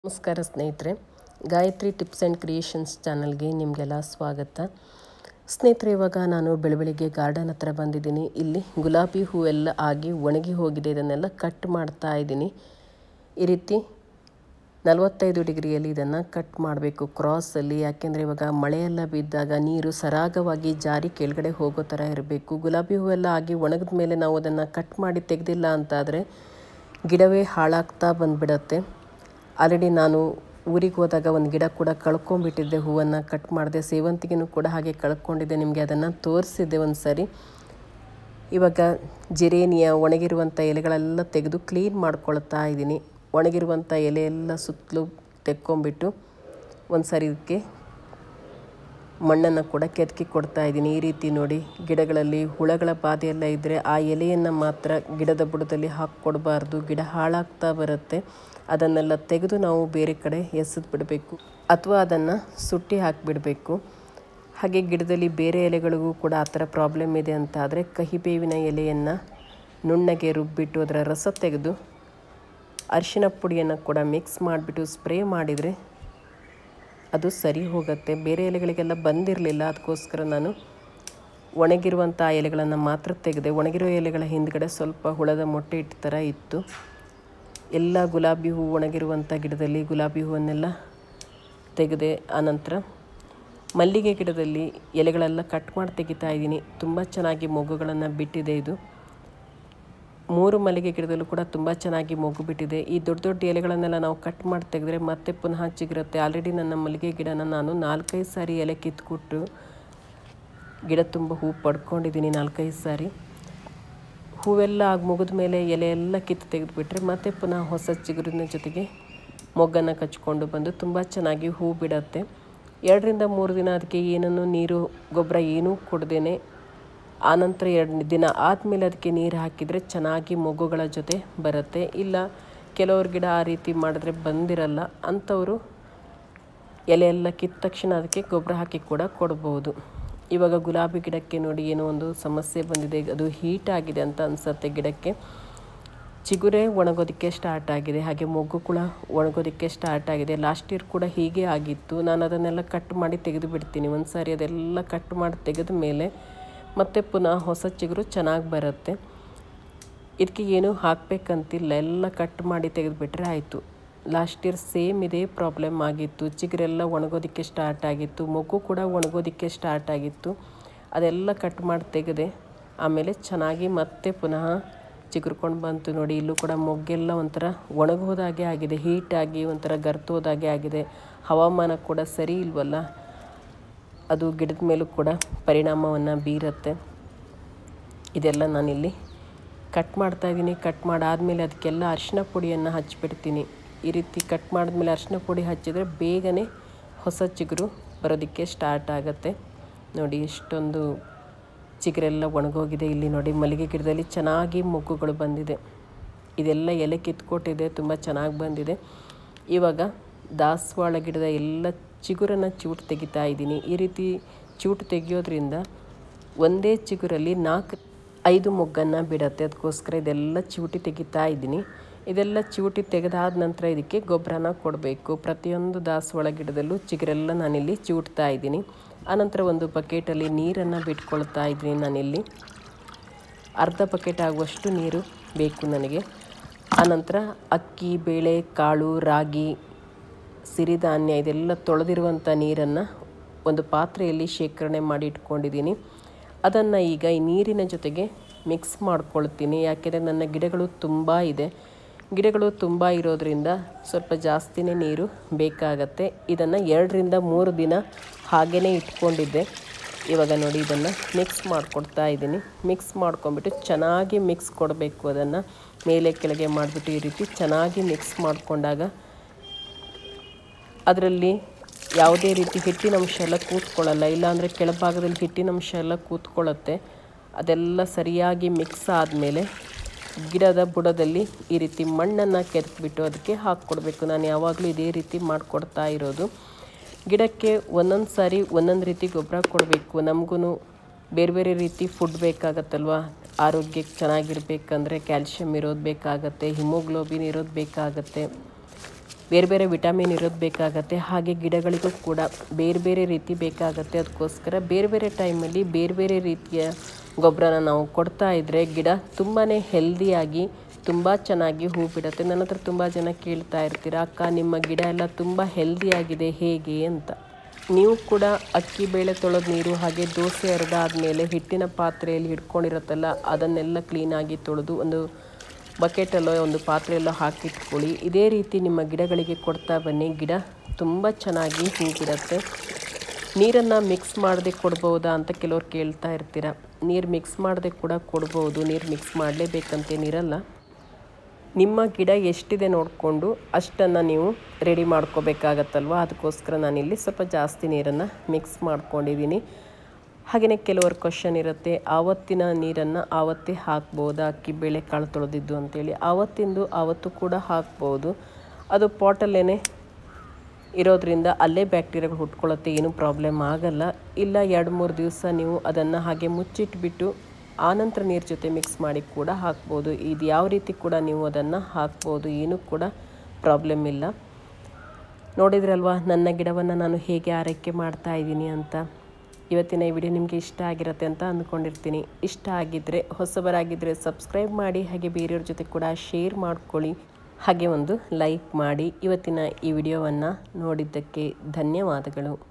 ನಮಸ್ಕಾರ ಸ್ನೇಹಿತರೆ Gayatri tips and creations ಚಾನಲ್ಗೆ ನಿಮಗೆಲ್ಲ ಸ್ವಾಗತ ಸ್ನೇಹಿತರೆ ಇವಾಗ ನಾನು ಬೆಳಬೆಳಿಗ್ಗೆ ಗಾರ್ಡನ್ ಹತ್ರ ಬಂದಿದ್ದೀನಿ ಇಲ್ಲಿ ಗುಲಾಬಿ ಹೂವೆಲ್ಲ ಆಗಿ ಒಣಗಿ ಹೋಗಿದೆ ಇದನ್ನೆಲ್ಲ ಕಟ್ ಮಾಡ್ತಾ ಇದ್ದೀನಿ ಈ ರೀತಿ ನಲವತ್ತೈದು ಡಿಗ್ರಿಯಲ್ಲಿ ಇದನ್ನು ಕಟ್ ಮಾಡಬೇಕು ಕ್ರಾಸಲ್ಲಿ ಯಾಕೆಂದರೆ ಇವಾಗ ಮಳೆಯೆಲ್ಲ ಬಿದ್ದಾಗ ನೀರು ಸರಾಗವಾಗಿ ಜಾರಿ ಕೆಳಗಡೆ ಹೋಗೋ ಥರ ಇರಬೇಕು ಗುಲಾಬಿ ಹೂವೆಲ್ಲ ಆಗಿ ಒಣಗಿದ ಮೇಲೆ ನಾವು ಅದನ್ನು ಕಟ್ ಮಾಡಿ ತೆಗೆದಿಲ್ಲ ಅಂತಾದರೆ ಗಿಡವೇ ಹಾಳಾಗ್ತಾ ಬಂದುಬಿಡತ್ತೆ ಆಲ್ರೆಡಿ ನಾನು ಊರಿಗೆ ಹೋದಾಗ ಒಂದು ಗಿಡ ಕೂಡ ಕಳ್ಕೊಂಡ್ಬಿಟ್ಟಿದ್ದೆ ಹೂವನ್ನು ಕಟ್ ಮಾಡಿದೆ ಸೇವಂತಿಗೆನೂ ಕೂಡ ಹಾಗೆ ಕಳ್ಕೊಂಡಿದ್ದೆ ನಿಮಗೆ ಅದನ್ನು ತೋರಿಸಿದ್ದೆ ಒಂದು ಸರಿ ಇವಾಗ ಜಿರೇನಿಯ ಒಣಗಿರುವಂಥ ಎಲೆಗಳೆಲ್ಲ ತೆಗೆದು ಕ್ಲೀನ್ ಮಾಡ್ಕೊಳ್ತಾ ಇದ್ದೀನಿ ಒಣಗಿರುವಂಥ ಎಲೆ ಎಲ್ಲ ಸುತ್ತಲೂ ತೆಕ್ಕೊಂಬಿಟ್ಟು ಒಂದು ಸರಿ ಇದಕ್ಕೆ ಮಣ್ಣನ್ನು ಕೂಡ ಕೆದಕಿ ಕೊಡ್ತಾ ಇದ್ದೀನಿ ಈ ರೀತಿ ನೋಡಿ ಗಿಡಗಳಲ್ಲಿ ಹುಳಗಳ ಬಾಧೆ ಎಲ್ಲ ಇದ್ದರೆ ಆ ಎಲೆಯನ್ನು ಮಾತ್ರ ಗಿಡದ ಬುಡದಲ್ಲಿ ಹಾಕ್ಕೊಡ್ಬಾರ್ದು ಗಿಡ ಹಾಳಾಗ್ತಾ ಬರುತ್ತೆ ಅದನ್ನೆಲ್ಲ ತೆಗೆದು ನಾವು ಬೇರೆ ಕಡೆ ಎಸೆದು ಬಿಡಬೇಕು ಅಥವಾ ಅದನ್ನು ಸುಟ್ಟಿ ಹಾಕಿಬಿಡಬೇಕು ಹಾಗೆ ಗಿಡದಲ್ಲಿ ಬೇರೆ ಎಲೆಗಳಿಗೂ ಕೂಡ ಆ ಥರ ಪ್ರಾಬ್ಲಮ್ ಇದೆ ಅಂತ ಆದರೆ ಕಹಿಬೇವಿನ ಎಲೆಯನ್ನು ನುಣ್ಣಗೆ ರುಬ್ಬಿಟ್ಟು ಅದರ ರಸ ತೆಗೆದು ಅರಿಶಿನ ಪುಡಿಯನ್ನು ಕೂಡ ಮಿಕ್ಸ್ ಮಾಡಿಬಿಟ್ಟು ಸ್ಪ್ರೇ ಮಾಡಿದರೆ ಅದು ಸರಿ ಹೋಗುತ್ತೆ ಬೇರೆ ಎಲೆಗಳಿಗೆಲ್ಲ ಬಂದಿರಲಿಲ್ಲ ಅದಕ್ಕೋಸ್ಕರ ನಾನು ಒಣಗಿರುವಂಥ ಎಲೆಗಳನ್ನು ಮಾತ್ರ ತೆಗೆದೆ ಒಣಗಿರೋ ಎಲೆಗಳ ಹಿಂದ್ಗಡೆ ಸ್ವಲ್ಪ ಹುಳದ ಮೊಟ್ಟೆ ಇಟ್ಟ ಥರ ಇತ್ತು ಎಲ್ಲ ಗುಲಾಬಿ ಹೂವು ಒಣಗಿರುವಂಥ ಗಿಡದಲ್ಲಿ ಗುಲಾಬಿ ಹೂವನ್ನೆಲ್ಲ ತೆಗೆದೆ ಆನಂತರ ಮಲ್ಲಿಗೆ ಗಿಡದಲ್ಲಿ ಎಲೆಗಳೆಲ್ಲ ಕಟ್ ಮಾಡಿ ತೆಗಿತಾ ಇದ್ದೀನಿ ತುಂಬ ಚೆನ್ನಾಗಿ ಮೊಗ್ಗುಗಳನ್ನು ಬಿಟ್ಟಿದೆ ಇದು ಮೂರು ಮಲ್ಲಿಗೆ ಗಿಡದಲ್ಲೂ ಕೂಡ ತುಂಬ ಚೆನ್ನಾಗಿ ಮೊಗ್ಗು ಬಿಟ್ಟಿದೆ ಈ ದೊಡ್ಡ ದೊಡ್ಡ ಎಲೆಗಳನ್ನೆಲ್ಲ ನಾವು ಕಟ್ ಮಾಡಿ ತೆಗೆದ್ರೆ ಮತ್ತೆ ಪುನಃ ಚಿಗುರುತ್ತೆ ಆಲ್ರೆಡಿ ನನ್ನ ಮಲ್ಲಿಗೆ ಗಿಡನ ನಾನು ನಾಲ್ಕೈದು ಸಾರಿ ಎಲೆ ಕಿತ್ಕೊಟ್ಟು ಗಿಡ ತುಂಬ ಹೂ ಪಡ್ಕೊಂಡಿದ್ದೀನಿ ನಾಲ್ಕೈದು ಸಾರಿ ಹೂವೆಲ್ಲ ಆಗಿ ಮುಗಿದ ಮೇಲೆ ಎಲೆ ಎಲ್ಲ ಕಿತ್ತು ತೆಗೆದುಬಿಟ್ರೆ ಮತ್ತೆ ಪುನಃ ಹೊಸ ಚಿಗುರಿನ ಜೊತೆಗೆ ಮೊಗ್ಗನ್ನು ಕಚ್ಕೊಂಡು ಬಂದು ತುಂಬ ಚೆನ್ನಾಗಿ ಹೂ ಬಿಡತ್ತೆ ಎರಡರಿಂದ ಮೂರು ದಿನ ಅದಕ್ಕೆ ಏನನ್ನು ನೀರು ಗೊಬ್ಬರ ಏನೂ ಕೊಡ್ದೇನೆ ಆನಂತರ ಎರಡು ದಿನ ಆದಮೇಲೆ ಅದಕ್ಕೆ ನೀರು ಹಾಕಿದರೆ ಚೆನ್ನಾಗಿ ಮೊಗ್ಗುಗಳ ಜೊತೆ ಬರುತ್ತೆ ಇಲ್ಲ ಕೆಲವ್ರ ಗಿಡ ಆ ರೀತಿ ಮಾಡಿದ್ರೆ ಬಂದಿರಲ್ಲ ಅಂಥವರು ಎಲೆ ಎಲ್ಲ ಕಿತ್ತ ತಕ್ಷಣ ಅದಕ್ಕೆ ಗೊಬ್ಬರ ಹಾಕಿ ಕೂಡ ಕೊಡ್ಬೋದು ಇವಾಗ ಗುಲಾಬಿ ಗಿಡಕ್ಕೆ ನೋಡಿ ಏನೋ ಒಂದು ಸಮಸ್ಯೆ ಬಂದಿದೆ ಅದು ಹೀಟ್ ಆಗಿದೆ ಅಂತ ಅನಿಸುತ್ತೆ ಗಿಡಕ್ಕೆ ಚಿಗುರೇ ಒಣಗೋದಕ್ಕೆ ಸ್ಟಾರ್ಟ್ ಆಗಿದೆ ಹಾಗೆ ಮೊಗ್ಗು ಕೂಡ ಒಣಗೋದಕ್ಕೆ ಸ್ಟಾರ್ಟ್ ಆಗಿದೆ ಲಾಸ್ಟ್ ಇಯರ್ ಕೂಡ ಹೀಗೆ ಆಗಿತ್ತು ನಾನು ಅದನ್ನೆಲ್ಲ ಕಟ್ ಮಾಡಿ ತೆಗೆದು ಬಿಡ್ತೀನಿ ಒಂದು ಸಾರಿ ಅದೆಲ್ಲ ಕಟ್ ಮಾಡಿ ತೆಗೆದ ಮೇಲೆ ಮತ್ತೆ ಪುನಃ ಹೊಸ ಚಿಗುರು ಚೆನ್ನಾಗಿ ಬರುತ್ತೆ ಇದಕ್ಕೆ ಏನೂ ಹಾಕಬೇಕಂತಿಲ್ಲ ಎಲ್ಲ ಕಟ್ ಮಾಡಿ ತೆಗೆದುಬಿಟ್ರೆ ಆಯಿತು ಲಾಸ್ಟ್ ಇಯರ್ ಸೇಮ್ ಇದೇ ಪ್ರಾಬ್ಲಮ್ ಆಗಿತ್ತು ಚಿಗುರೆಲ್ಲ ಒಣಗೋದಕ್ಕೆ ಸ್ಟಾರ್ಟ್ ಆಗಿತ್ತು ಮೊಗ್ಗು ಕೂಡ ಒಣಗೋದಕ್ಕೆ ಸ್ಟಾರ್ಟ್ ಆಗಿತ್ತು ಅದೆಲ್ಲ ಕಟ್ ಮಾಡಿ ತೆಗೆದೆ ಆಮೇಲೆ ಚೆನ್ನಾಗಿ ಮತ್ತೆ ಪುನಃ ಚಿಗುರ್ಕೊಂಡು ಬಂತು ನೋಡಿ ಇಲ್ಲೂ ಕೂಡ ಮೊಗ್ಗೆಲ್ಲ ಒಂಥರ ಒಣಗೋದಾಗೆ ಆಗಿದೆ ಹೀಟಾಗಿ ಒಂಥರ ಗರ್ತೋದಾಗೆ ಆಗಿದೆ ಹವಾಮಾನ ಕೂಡ ಸರಿ ಇಲ್ವಲ್ಲ ಅದು ಗಿಡದ ಮೇಲೂ ಕೂಡ ಪರಿಣಾಮವನ್ನು ಬೀರುತ್ತೆ ಇದೆಲ್ಲ ನಾನಿಲ್ಲಿ ಕಟ್ ಮಾಡ್ತಾಯಿದ್ದೀನಿ ಕಟ್ ಮಾಡಾದಮೇಲೆ ಅದಕ್ಕೆಲ್ಲ ಅರಿಶಿನ ಪುಡಿಯನ್ನು ಹಚ್ಬಿಡ್ತೀನಿ ಈ ರೀತಿ ಕಟ್ ಮಾಡಿದ್ಮೇಲೆ ಅರಿಶಿನ ಪುಡಿ ಹಚ್ಚಿದರೆ ಬೇಗನೆ ಹೊಸ ಚಿಗುರು ಬರೋದಕ್ಕೆ ಸ್ಟಾರ್ಟ್ ಆಗುತ್ತೆ ನೋಡಿ ಎಷ್ಟೊಂದು ಚಿಗುರೆಲ್ಲ ಒಣಗೋಗಿದೆ ಇಲ್ಲಿ ನೋಡಿ ಮಲ್ಲಿಗೆ ಗಿಡದಲ್ಲಿ ಚೆನ್ನಾಗಿ ಮೊಗ್ಗುಗಳು ಬಂದಿದೆ ಇದೆಲ್ಲ ಎಲೆ ಕಿತ್ಕೊಟ್ಟಿದೆ ತುಂಬ ಚೆನ್ನಾಗಿ ಬಂದಿದೆ ಇವಾಗ ದಾಸವಾಳ ಗಿಡದ ಎಲ್ಲ ಚಿಗುರನ್ನು ಚೂಟು ತೆಗಿತಾ ಇದ್ದೀನಿ ಈ ರೀತಿ ಚೂಟು ತೆಗಿಯೋದ್ರಿಂದ ಒಂದೇ ಚಿಗುರಲ್ಲಿ ನಾಲ್ಕು ಐದು ಮೊಗ್ಗನ್ನು ಬಿಡತ್ತೆ ಅದಕ್ಕೋಸ್ಕರ ಇದೆಲ್ಲ ಚೂಟಿ ತೆಗಿತಾ ಇದ್ದೀನಿ ಇದೆಲ್ಲ ಚೂಟಿ ತೆಗೆದಾದ ನಂತರ ಇದಕ್ಕೆ ಗೊಬ್ಬರನ ಕೊಡಬೇಕು ಪ್ರತಿಯೊಂದು ದಾಸವಾಳ ಗಿಡದಲ್ಲೂ ಚಿಗುರೆಲ್ಲ ನಾನಿಲ್ಲಿ ಚೂಟ್ತಾ ಇದ್ದೀನಿ ಆನಂತರ ಒಂದು ಬಕೆಟಲ್ಲಿ ನೀರನ್ನು ಬಿಟ್ಕೊಳ್ತಾ ಇದ್ದೀನಿ ನಾನಿಲ್ಲಿ ಅರ್ಧ ಬಕೆಟ್ ಆಗುವಷ್ಟು ನೀರು ಬೇಕು ನನಗೆ ಆನಂತರ ಅಕ್ಕಿ ಬೇಳೆ ಕಾಳು ರಾಗಿ ಸಿರಿಧಾನ್ಯ ಇದೆಲ್ಲ ತೊಳೆದಿರುವಂಥ ನೀರನ್ನು ಒಂದು ಪಾತ್ರೆಯಲ್ಲಿ ಶೇಖರಣೆ ಮಾಡಿ ಇಟ್ಕೊಂಡಿದ್ದೀನಿ ಅದನ್ನು ಈಗ ಈ ನೀರಿನ ಜೊತೆಗೆ ಮಿಕ್ಸ್ ಮಾಡ್ಕೊಳ್ತೀನಿ ಯಾಕೆಂದರೆ ನನ್ನ ಗಿಡಗಳು ತುಂಬ ಇದೆ ಗಿಡಗಳು ತುಂಬ ಇರೋದರಿಂದ ಸ್ವಲ್ಪ ಜಾಸ್ತಿನೇ ನೀರು ಬೇಕಾಗತ್ತೆ ಇದನ್ನು ಎರಡರಿಂದ ಮೂರು ದಿನ ಹಾಗೇ ಇಟ್ಕೊಂಡಿದ್ದೆ ಇವಾಗ ನೋಡಿ ಇದನ್ನು ಮಿಕ್ಸ್ ಮಾಡಿಕೊಡ್ತಾ ಇದ್ದೀನಿ ಮಿಕ್ಸ್ ಮಾಡ್ಕೊಂಬಿಟ್ಟು ಚೆನ್ನಾಗಿ ಮಿಕ್ಸ್ ಕೊಡಬೇಕು ಅದನ್ನು ಮೇಲೆ ಕೆಳಗೆ ಮಾಡಿಬಿಟ್ಟು ಈ ರೀತಿ ಚೆನ್ನಾಗಿ ಮಿಕ್ಸ್ ಮಾಡಿಕೊಂಡಾಗ ಅದರಲ್ಲಿ ಯಾವುದೇ ರೀತಿ ಹಿಟ್ಟಿನ ಅಂಶ ಎಲ್ಲ ಕೂತ್ಕೊಳ್ಳಲ್ಲ ಇಲ್ಲಾಂದರೆ ಕೆಳಭಾಗದಲ್ಲಿ ಹಿಟ್ಟಿನ ಅಂಶ ಎಲ್ಲ ಕೂತ್ಕೊಳ್ಳುತ್ತೆ ಅದೆಲ್ಲ ಸರಿಯಾಗಿ ಮಿಕ್ಸ್ ಆದಮೇಲೆ ಗಿಡದ ಬುಡದಲ್ಲಿ ಈ ರೀತಿ ಮಣ್ಣನ್ನು ಕೆರೆದ್ಬಿಟ್ಟು ಅದಕ್ಕೆ ಹಾಕ್ಕೊಡ್ಬೇಕು ನಾನು ಯಾವಾಗಲೂ ಇದೇ ರೀತಿ ಮಾಡಿಕೊಡ್ತಾ ಇರೋದು ಗಿಡಕ್ಕೆ ಒಂದೊಂದು ಸಾರಿ ಒಂದೊಂದು ರೀತಿ ಗೊಬ್ಬರ ಕೊಡಬೇಕು ನಮಗೂ ಬೇರೆ ಬೇರೆ ರೀತಿ ಫುಡ್ ಬೇಕಾಗತ್ತಲ್ವ ಆರೋಗ್ಯಕ್ಕೆ ಚೆನ್ನಾಗಿರ್ಬೇಕಂದ್ರೆ ಕ್ಯಾಲ್ಶಿಯಮ್ ಇರೋದು ಬೇಕಾಗತ್ತೆ ಹಿಮೋಗ್ಲೋಬಿನ್ ಇರೋದು ಬೇಕಾಗತ್ತೆ ಬೇರೆ ಬೇರೆ ವಿಟಮಿನ್ ಇರೋದು ಬೇಕಾಗತ್ತೆ ಹಾಗೆ ಗಿಡಗಳಿಗೂ ಕೂಡ ಬೇರೆ ಬೇರೆ ರೀತಿ ಬೇಕಾಗತ್ತೆ ಅದಕ್ಕೋಸ್ಕರ ಬೇರೆ ಬೇರೆ ಟೈಮಲ್ಲಿ ಬೇರೆ ಬೇರೆ ರೀತಿಯ ಗೊಬ್ಬರನ ನಾವು ಕೊಡ್ತಾ ಇದ್ದರೆ ಗಿಡ ತುಂಬಾ ಹೆಲ್ದಿಯಾಗಿ ತುಂಬ ಚೆನ್ನಾಗಿ ಹೂ ಬಿಡುತ್ತೆ ನನ್ನ ಹತ್ರ ತುಂಬ ಜನ ಕೇಳ್ತಾ ಇರ್ತೀರ ಅಕ್ಕ ನಿಮ್ಮ ಗಿಡ ಎಲ್ಲ ತುಂಬ ಹೆಲ್ದಿಯಾಗಿದೆ ಹೇಗೆ ಅಂತ ನೀವು ಕೂಡ ಅಕ್ಕಿ ಬೇಳೆ ತೊಳೆದ ನೀರು ಹಾಗೆ ದೋಸೆ ಅರ್ದಾದ್ಮೇಲೆ ಹಿಟ್ಟಿನ ಪಾತ್ರೆಯಲ್ಲಿ ಹಿಡ್ಕೊಂಡಿರುತ್ತಲ್ಲ ಅದನ್ನೆಲ್ಲ ಕ್ಲೀನಾಗಿ ತೊಳೆದು ಒಂದು ಬಕೆಟಲ್ಲೋ ಒಂದು ಪಾತ್ರೆಯಲ್ಲೋ ಹಾಕಿಟ್ಕೊಳ್ಳಿ ಇದೇ ರೀತಿ ನಿಮ್ಮ ಗಿಡಗಳಿಗೆ ಕೊಡ್ತಾ ಬನ್ನಿ ಗಿಡ ತುಂಬ ಚೆನ್ನಾಗಿ ಹೂ ಬಿಡುತ್ತೆ ನೀರನ್ನು ಮಿಕ್ಸ್ ಮಾಡದೆ ಕೊಡ್ಬೋದಾ ಅಂತ ಕೆಲವ್ರು ಕೇಳ್ತಾ ಇರ್ತೀರ ನೀರು ಮಿಕ್ಸ್ ಮಾಡದೆ ಕೂಡ ಕೊಡ್ಬೋದು ನೀರು ಮಿಕ್ಸ್ ಮಾಡಲೇಬೇಕಂತೇನಿರಲ್ಲ ನಿಮ್ಮ ಗಿಡ ಎಷ್ಟಿದೆ ನೋಡಿಕೊಂಡು ಅಷ್ಟನ್ನು ನೀವು ರೆಡಿ ಮಾಡ್ಕೋಬೇಕಾಗತ್ತಲ್ವ ಅದಕ್ಕೋಸ್ಕರ ನಾನಿಲ್ಲಿ ಸ್ವಲ್ಪ ಜಾಸ್ತಿ ನೀರನ್ನು ಮಿಕ್ಸ್ ಮಾಡ್ಕೊಂಡಿದ್ದೀನಿ ಹಾಗೆಯೇ ಕೆಲವರು ಕ್ವಶನ್ ಇರುತ್ತೆ ಆವತ್ತಿನ ನೀರನ್ನು ಆವತ್ತೇ ಹಾಕ್ಬೋದಾ ಅಕ್ಕಿ ಬೇಳೆ ಕಾಳು ತೊಳೆದಿದ್ದು ಅಂತೇಳಿ ಆವತ್ತಿಂದು ಆವತ್ತು ಕೂಡ ಹಾಕ್ಬೋದು ಅದು ಪಾಟಲ್ಲೇ ಇರೋದ್ರಿಂದ ಅಲ್ಲೇ ಬ್ಯಾಕ್ಟೀರಿಯಾಗಳು ಹುಟ್ಕೊಳ್ಳುತ್ತೆ ಏನೂ ಪ್ರಾಬ್ಲಮ್ ಆಗಲ್ಲ ಇಲ್ಲ ಎರಡು ಮೂರು ದಿವಸ ನೀವು ಅದನ್ನು ಹಾಗೆ ಮುಚ್ಚಿಟ್ಬಿಟ್ಟು ಆನಂತರ ನೀರು ಜೊತೆ ಮಿಕ್ಸ್ ಮಾಡಿ ಕೂಡ ಹಾಕ್ಬೋದು ಇದು ಯಾವ ರೀತಿ ಕೂಡ ನೀವು ಅದನ್ನು ಹಾಕ್ಬೋದು ಏನೂ ಕೂಡ ಪ್ರಾಬ್ಲಮ್ ಇಲ್ಲ ನೋಡಿದ್ರಲ್ವಾ ನನ್ನ ಗಿಡವನ್ನು ನಾನು ಹೇಗೆ ಆರೈಕೆ ಮಾಡ್ತಾ ಇದ್ದೀನಿ ಅಂತ ಇವತ್ತಿನ ಈ ವಿಡಿಯೋ ನಿಮಗೆ ಇಷ್ಟ ಆಗಿರುತ್ತೆ ಅಂತ ಅಂದ್ಕೊಂಡಿರ್ತೀನಿ ಇಷ್ಟ ಆಗಿದ್ದರೆ ಹೊಸಬರಾಗಿದ್ದರೆ ಸಬ್ಸ್ಕ್ರೈಬ್ ಮಾಡಿ ಹಾಗೆ ಬೇರೆಯವ್ರ ಜೊತೆ ಕೂಡ ಶೇರ್ ಮಾಡ್ಕೊಳ್ಳಿ ಹಾಗೆ ಒಂದು ಲೈಕ್ ಮಾಡಿ ಇವತ್ತಿನ ಈ ವಿಡಿಯೋವನ್ನು ನೋಡಿದ್ದಕ್ಕೆ ಧನ್ಯವಾದಗಳು